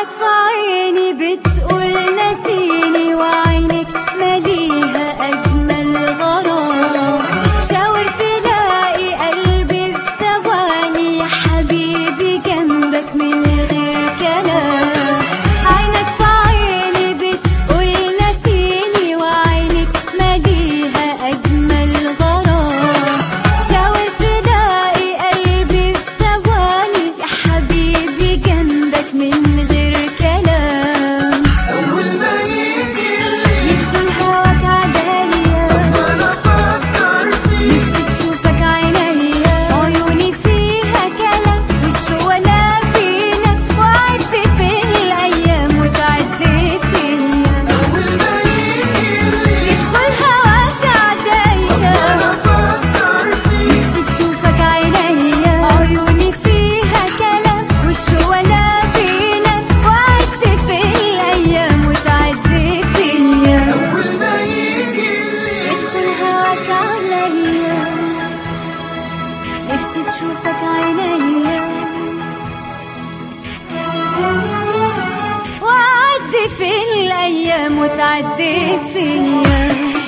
عينك في عيني بتقول نسيني وعينك مليها أجمل غرام شاور تلاقي قلبي في ثواني يا حبيبي جنبك من غير كلام عينك في عيني بتقول نسيني وعينك مليها أجمل غرام شاور تلاقي قلبي في ثواني يا حبيبي جنبك من غير كلام أول ما يجي الليل يدخل هواك عليا أنا أفكر فيك نفسي تشوفك عينيا عيوني فيها كلام وش ولا فينا وعد في الأيام وتعد فيا أول ما يجي الليل يدخل هواك عليا أنا أفكر فيك نفسي تشوفك عينيا عيوني فيها كلام وش ولا فينا وعد في الأيام وتعد فيا أول ما يجي الليل يدخل هواك عليا نفسي تشوفك عينيا وأعدي في الأيام وتعدي فيا